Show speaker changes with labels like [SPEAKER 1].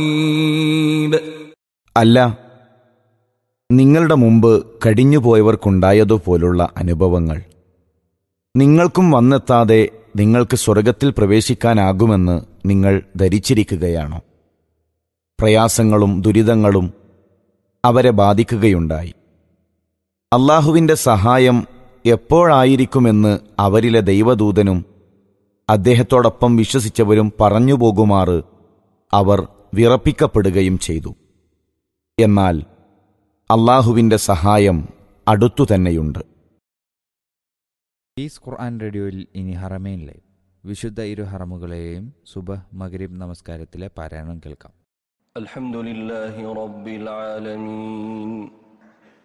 [SPEAKER 1] അല്ല നിങ്ങളുടെ മുമ്പ് കഴിഞ്ഞുപോയവർക്കുണ്ടായതുപോലുള്ള അനുഭവങ്ങൾ നിങ്ങൾക്കും വന്നെത്താതെ നിങ്ങൾക്ക് സ്വർഗത്തിൽ പ്രവേശിക്കാനാകുമെന്ന് നിങ്ങൾ ധരിച്ചിരിക്കുകയാണോ പ്രയാസങ്ങളും ദുരിതങ്ങളും അവരെ ബാധിക്കുകയുണ്ടായി അള്ളാഹുവിൻ്റെ സഹായം എപ്പോഴായിരിക്കുമെന്ന് അവരിലെ ദൈവദൂതനും അദ്ദേഹത്തോടൊപ്പം വിശ്വസിച്ചവരും പറഞ്ഞു പോകുമാറ് അവർ വിറപ്പിക്കപ്പെടുകയും ചെയ്തു എന്നാൽ അള്ളാഹുവിൻ്റെ സഹായം അടുത്തു തന്നെയുണ്ട്
[SPEAKER 2] പീസ് ഖുർആൻ റേഡിയോയിൽ ഇനി ഹറമേൻ ലൈവ് വിശുദ്ധ ഇരു ഹറമുകളെയും സുബഹ് മഗ്രിബ് നമസ്കാരത്തിലെ പാരായണം കേൾക്കാം
[SPEAKER 3] الحمد لله رب العالمين